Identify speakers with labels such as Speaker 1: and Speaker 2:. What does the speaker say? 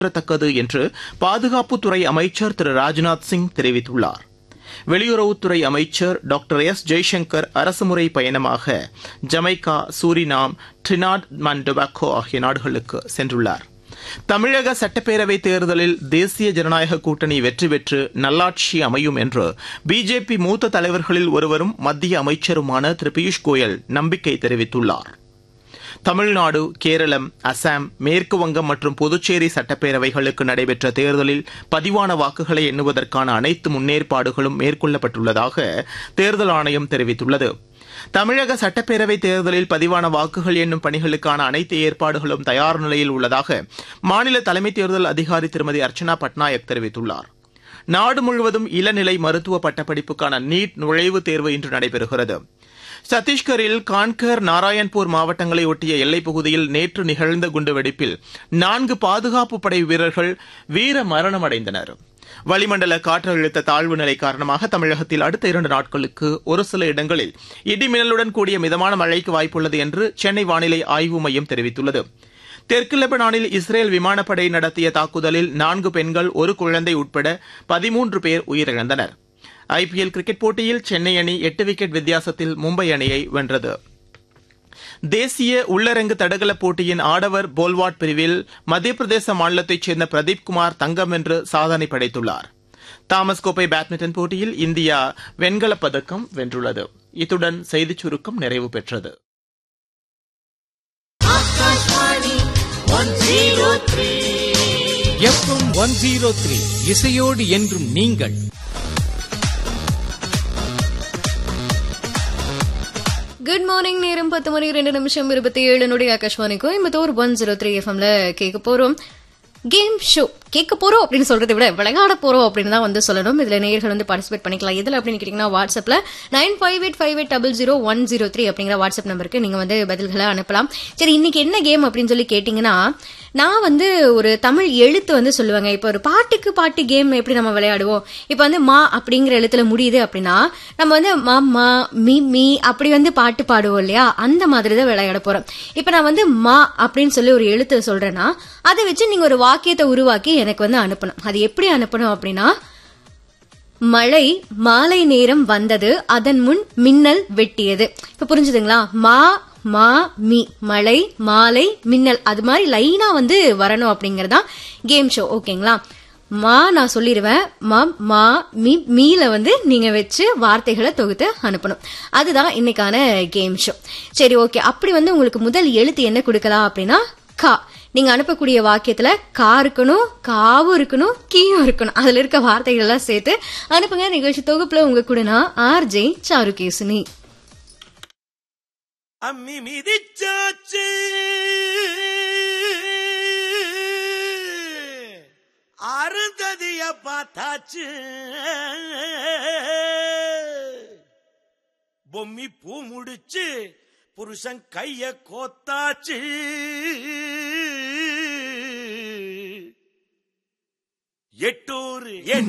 Speaker 1: குறிப்பிடத்தக்கது என்று பாதுகாப்புத்துறை அமைச்சர் திரு ராஜ்நாத் சிங் தெரிவித்துள்ளார் வெளியுறவுத்துறை அமைச்சர் டாக்டர் எஸ் ஜெய்சங்கர் அரசுமுறை பயணமாக Jamaica Suriname Trinidad and Tobago ஆகிய நாடுகளுக்கு சென்றுள்ளார் தமிழக சட்டப்பேரவை தேர்தலில் தேசிய ஜனநாயக கூட்டணி வெற்றி பெற்று நல்லாட்சி அமையும் என்று பிஜேபி மூத்த தலைவர்களில் ஒருவரும் மத்திய அமைச்சருமான திரு பியூஷ் கோயல் நம்பிக்கை தெரிவித்துள்ளார் தமிழ்நாடு கேரளம் அசாம் மேற்கு வங்கம் மற்றும் புதுச்சேரி சட்டப்பேரவைகளுக்கு நடைபெற்ற தேர்தலில் பதிவான வாக்குகளை எண்ணுவதற்கான அனைத்து முன்னேற்பாடுகளும் மேற்கொள்ளப்பட்டுள்ளதாக தேர்தல் ஆணையம் தெரிவித்துள்ளது தமிழக சட்டப்பேரவை தேர்தலில் பதிவான வாக்குகள் எண்ணும் பணிகளுக்கான அனைத்து ஏற்பாடுகளும் தயார் நிலையில் உள்ளதாக மாநில தலைமை தேர்தல் அதிகாரி திருமதி அர்ச்சனா பட்நாயக் தெரிவித்துள்ளார் நாடு முழுவதும் இளநிலை மருத்துவ பட்டப்படிப்புக்கான நீட் நுழைவுத் தேர்வு இன்று நடைபெறுகிறது சத்தீஸ்கரில் கான்கர் நாராயண்பூர் மாவட்டங்களை ஒட்டிய எல்லைப் பகுதியில் நேற்று நிகழ்ந்த குண்டுவெடிப்பில் நான்கு பாதுகாப்பு படை வீரர்கள் வீர மரணமடைந்தனர் வளிமண்டல காற்றழுத்த தாழ்வு நிலை காரணமாக தமிழகத்தில் அடுத்த இரண்டு நாட்களுக்கு ஒரு சில இடங்களில் இடிமின்னலுடன் கூடிய மிதமான மழைக்கு வாய்ப்புள்ளது என்று சென்னை வானிலை ஆய்வு மையம் தெரிவித்துள்ளது தெற்கு லெபனானில் இஸ்ரேல் விமானப்படை நடத்திய தாக்குதலில் நான்கு பெண்கள் ஒரு குழந்தை உட்பட பதிமூன்று பேர் உயிரிழந்தனர் ஐபிஎல் கிரிக்கெட் போட்டியில் சென்னை அணி எட்டு விக்கெட் வித்தியாசத்தில் மும்பை அணியை வென்றது தேசிய உள்ளரங்கு தடகள போட்டியின் ஆடவர் போல்வாட் பிரிவில் மத்திய பிரதேச மாநிலத்தைச் சேர்ந்த பிரதீப் குமார் தங்கம் வென்று சாதனை படைத்துள்ளார் தாமஸ் கோப்பை பேட்மிண்டன் போட்டியில் இந்தியா வெண்கலப் பதக்கம் வென்றுள்ளது இத்துடன் செய்திச் சுருக்கம் நிறைவு பெற்றது
Speaker 2: எஃப்எம் ஒன் ஜீரோ த்ரீ இசையோடு என்றும் நீங்கள்
Speaker 3: குட் மார்னிங் நேரம் பத்து மணி ரெண்டு நிமிஷம் இருபத்தி ஏழு நொடி Akashvani Coimbatore one zero three எஃப்எம்ல கேட்க போறோம் கேம் ஷோ கேட்க போறோம் அப்படின்னு சொல்றதை விட விளையாட போறோம் அப்படின்னு தான் வந்து சொல்லணும் இதுல நேயர்கள் வந்து பார்ட்டிசிபேட் பண்ணிக்கலாம் எதுல அப்படின்னு கேட்டீங்கன்னா வாட்ஸ்அப்ல nine five eight five eight double zero one zero three அப்படிங்கிற வாட்ஸ்அப் நம்பருக்கு நீங்க வந்து பதில்களை அனுப்பலாம் சரி இன்னைக்கு என்ன கேம் அப்படின்னு சொல்லி கேட்டீங்கன்னா நான் வந்து ஒரு தமிழ் எழுத்து வந்து சொல்லுவாங்க இப்போ ஒரு பாட்டுக்கு பாட்டு கேம் எப்படி நம்ம விளையாடுவோம் இப்போ வந்து மா அப்படிங்கிற எழுத்துல முடியுது அப்படின்னா நம்ம வந்து மா மா மீ மீ அப்படி வந்து பாட்டு பாடுவோம் இல்லையா அந்த மாதிரி தான் விளையாட போறோம் இப்போ நான் வந்து மா அப்படின்னு சொல்லி ஒரு எழுத்து சொல்றேன்னா அதை வச்சு நீங்க ஒரு வாக்கியத்தை உருவாக்கி எனக்கு வந்து அனுப்பணும் அது எப்படி அனுப்பணும் அப்படின்னா மழை மாலை நேரம் வந்தது அதன் முன் மின்னல் வெட்டியது இப்ப புரிஞ்சுதுங்களா மா மா மீ மழை மாலை மின்னல் அது மாதிரி லைனா வந்து வரணும் அப்படிங்கறதா கேம் ஷோ ஓகேங்களா மா நான் சொல்லிடுவேன் மா மா மீ மீல வந்து நீங்க வச்சு வார்த்தைகளை தொகுத்து அனுப்பணும் அதுதான் இன்னைக்கான கேம் ஷோ சரி ஓகே அப்படி வந்து உங்களுக்கு முதல் எழுத்து என்ன கொடுக்கலாம் அப்படின்னா கா நீங்க அனுப்பக்கூடிய வாக்கியத்துல கா இருக்கணும் காவும் இருக்கணும் கீயும் இருக்கணும் அதுல இருக்க வார்த்தைகள் எல்லாம் சேர்த்து அனுப்புங்க நிகழ்ச்சி தொகுப்புல உங்க கூட நான் ஆர்ஜே சாருகேசினி
Speaker 4: அம்மி மிதிச்சாச்சு அருந்ததிய பார்த்தாச்சு பொம்மி பூ முடிச்சு புருஷன் கைய கோத்தாச்சு எட்டூர் என்